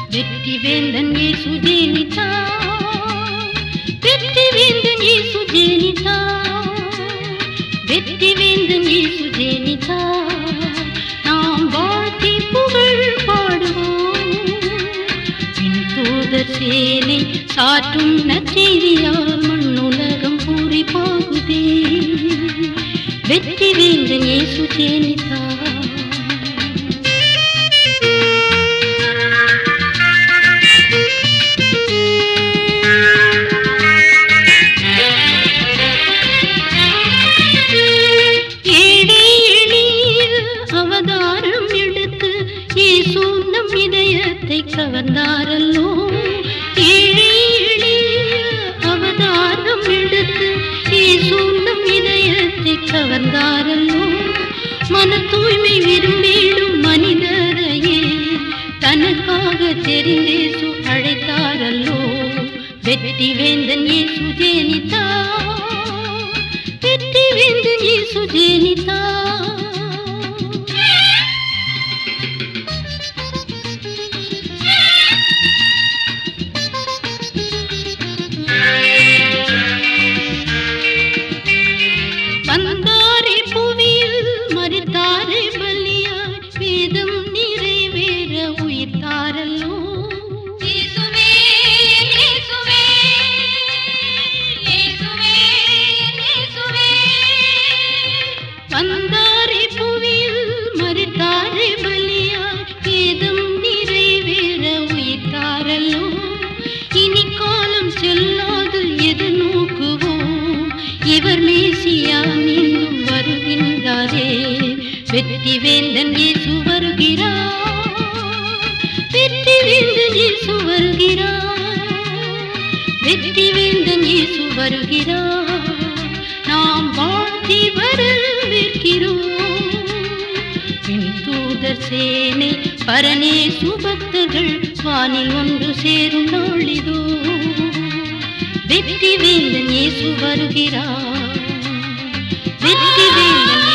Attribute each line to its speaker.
Speaker 1: வெற்றி வேந்தன் இயேசு ஜெனிதா வெற்றி வேந்தன் இயேசு ஜெனிதா வெற்றி வேந்தன் இயேசு ஜெனிதா நாம் வாழ்த்தி புகழ் பாடுவோம் பின் தூதர் சேனை சாற்றும் நற்செய்தியால் மண்ணுலகம் பூரிப்பாகுதே வெற்றி வேந்தன் இயேசு ஜெனிதா ஏழை எளிய அவதாரம் எடுத்து இயேசு நம் இதயத்தை கவர்ந்தாரல்லோ ஏழை எளிய அவதாரம் எடுத்து இயேசு நம் இதயத்தை கவர்ந்தாரல்லோ மன தூய்மை விரும்பிடும் மனிதரையே தனக்காக தெரிந்தேசு அழைத்தாரல்லோ வெற்றி வேந்தன் இயேசு ஜெனிதா வெற்றி வேந்தன் இயேசு ஜெனிதா வந்தாரே புவியில் மறித்தாரே பலியாய் வேதம் நிறைவேற உயிர்த்தாரல்லோ இயேசுவே இயேசுவே இயேசுவே இயேசுவே வந்தாரே புவியில் மறித்தாரே பலியாய் வேதம் நிறைவேற உயிர்த்தாரல்லோ இனி காலம் செல்லாது எது நோக்குவோம் இவர் மேசியா மீண்டும் வருகின்றாரே வெற்றி வேந்தன் இயேசு வருகிறார் வெற்றி வேந்தன் இயேசு வருகிறார் வெற்றி வேந்தன் இயேசு வருகிறார் நாம் வாழ்த்தி வரவேற்கிறோம் பின் தூதர் சேனை பரனே சுபக்தர்கள் வானில் ஒன்று சேரும் நாளிதோ வெற்றி வேந்தன் இயேசு வருகிறார் வெற்றி வேந்தன்